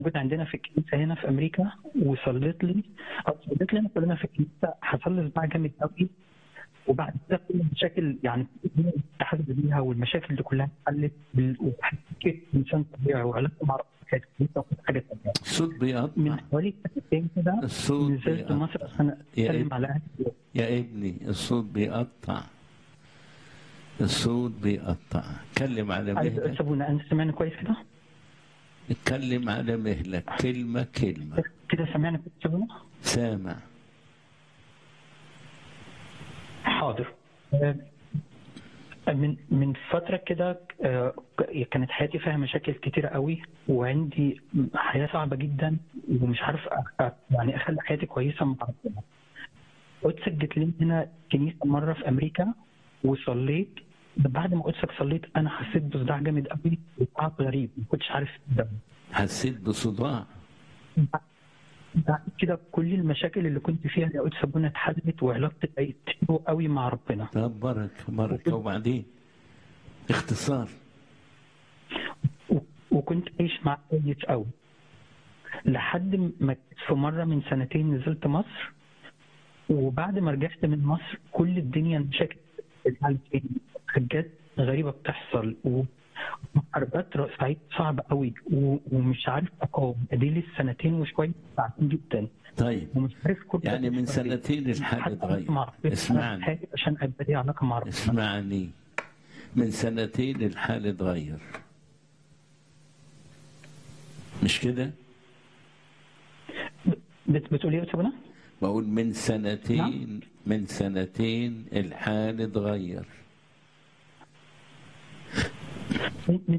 موجود عندنا في الكنيسه هنا في امريكا وصليت لي او صليت لنا كلنا في الكنيسه حصل لي صداع جامد قوي وبعد كده كل المشاكل يعني اتحدت بيها والمشاكل دي كلها اتحلت بال- وحسيت انسان طبيعي وعلاقتي مع ربنا كانت كويسه وكل حاجه تمام الصوت بيقطع من حوالي سنتين كده الصوت نزلت بيقطع مصر عشان يا اتكلم ابني. على اهلي يا ابني الصوت بيقطع الصوت بيقطع اتكلم على عايز مهلك سابونا انت سامعني كويس كده؟ اتكلم على مهلك كلمة كلمة كده سامعني كويس سابونا؟ سامع حاضر آه، من من فتره كده آه، كانت حياتي فيها مشاكل كتيره قوي وعندي حياه صعبه جدا ومش عارف أ- أ- يعني اخلي حياتي كويسه مع ربنا قدسك جيت لي هنا كنيسه مره في امريكا وصليت بعد ما قدسك صليت انا حسيت بصداع جامد قوي وتعب غريب ما كنتش عارف ده حسيت بصداع بعد كده كل المشاكل اللي كنت فيها يا قدس ابونا اتحلت وعلاقتي بقت حلوه قوي مع ربنا طب بركة بركة وبعدين اختصار و- وكنت عايش مع كويس قوي لحد ما جيت في مره من سنتين نزلت مصر وبعد ما رجعت من مصر كل الدنيا المشاكل بتاعت حاجات غريبه بتحصل و- ومحاربات رأسية صعبة قوي و- ومش عارف أقاوم دي لي سنتين وشوية ساعتين جدا طيب ومش عارف كل يعني من سنتين الحال حتى اتغير مع ربنا اسمعني حاجة عشان أبقى لي علاقة مع ربنا اسمعني من سنتين الحال اتغير مش كده بت- بتقول ايه يا أستاذ بنا؟ بقول من سنتين من سنتين الحال اتغير من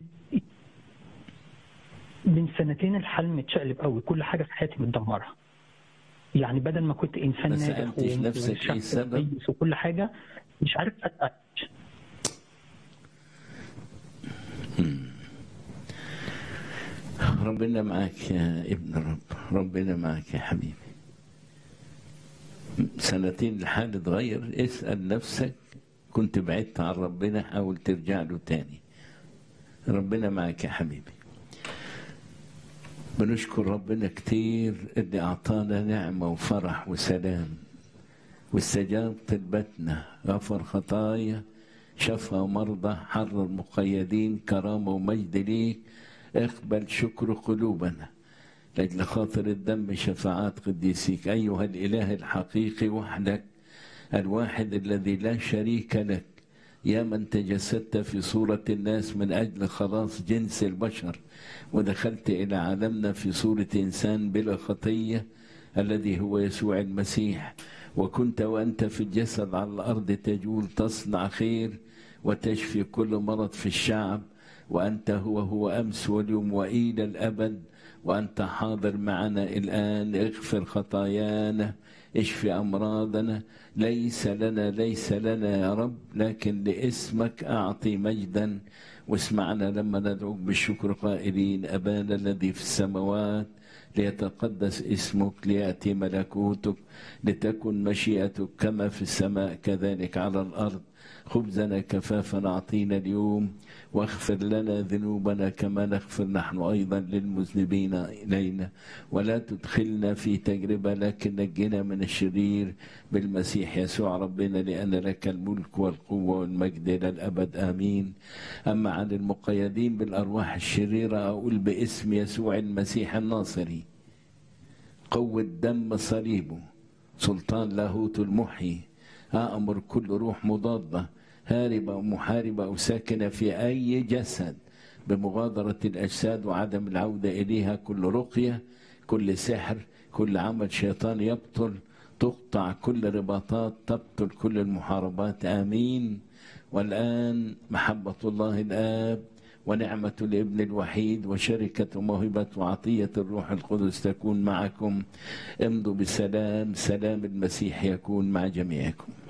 من سنتين الحال متشقلب قوي كل حاجه في حياتي متدمره يعني بدل ما كنت انسان ما ناجح سألتش و- نفسك وشخص إيه السبب؟ كويس وكل حاجه مش عارف اتعيش ربنا معاك يا ابن رب ربنا معاك يا حبيبي سنتين الحال اتغير اسأل نفسك كنت بعدت عن ربنا حاول ترجع له تاني ربنا معاك يا حبيبي بنشكر ربنا كتير اللي أعطانا نعمة وفرح وسلام واستجاب طلبتنا غفر خطايا شفى مرضى حرر مقيدين كرامة ومجد ليك اقبل شكر قلوبنا لأجل خاطر الدم شفاعات قديسيك أيها الإله الحقيقي وحدك الواحد الذي لا شريك لك يا من تجسدت في صورة الناس من أجل خلاص جنس البشر ودخلت إلى عالمنا في صورة إنسان بلا خطية الذي هو يسوع المسيح وكنت وأنت في الجسد على الأرض تجول تصنع خير وتشفي كل مرض في الشعب وأنت هو هو أمس واليوم وإلى الأبد وأنت حاضر معنا الآن اغفر خطايانا اشفي أمراضنا ليس لنا ليس لنا يا رب لكن لاسمك أعطي مجدا واسمعنا لما ندعوك بالشكر قائلين أبانا الذي في السماوات ليتقدس اسمك ليأتي ملكوتك لتكن مشيئتك كما في السماء كذلك على الأرض خبزنا كفافا أعطينا اليوم واغفر لنا ذنوبنا كما نغفر نحن أيضا للمذنبين إلينا ولا تدخلنا في تجربة لكن نجنا من الشرير بالمسيح يسوع ربنا لأن لك الملك والقوة والمجد إلى الأبد آمين أما عن المقيدين بالأرواح الشريرة أقول باسم يسوع المسيح الناصري قوة دم صليبه سلطان لاهوت المحيي أأمر كل روح مضادة هاربة ومحاربة أو ساكنة في أي جسد بمغادرة الأجساد وعدم العودة إليها كل رقية كل سحر كل عمل شيطان يبطل تقطع كل رباطات تبطل كل المحاربات آمين والآن محبة الله الآب ونعمة الابن الوحيد وشركة موهبة وعطية الروح القدس تكون معكم امضوا بسلام سلام المسيح يكون مع جميعكم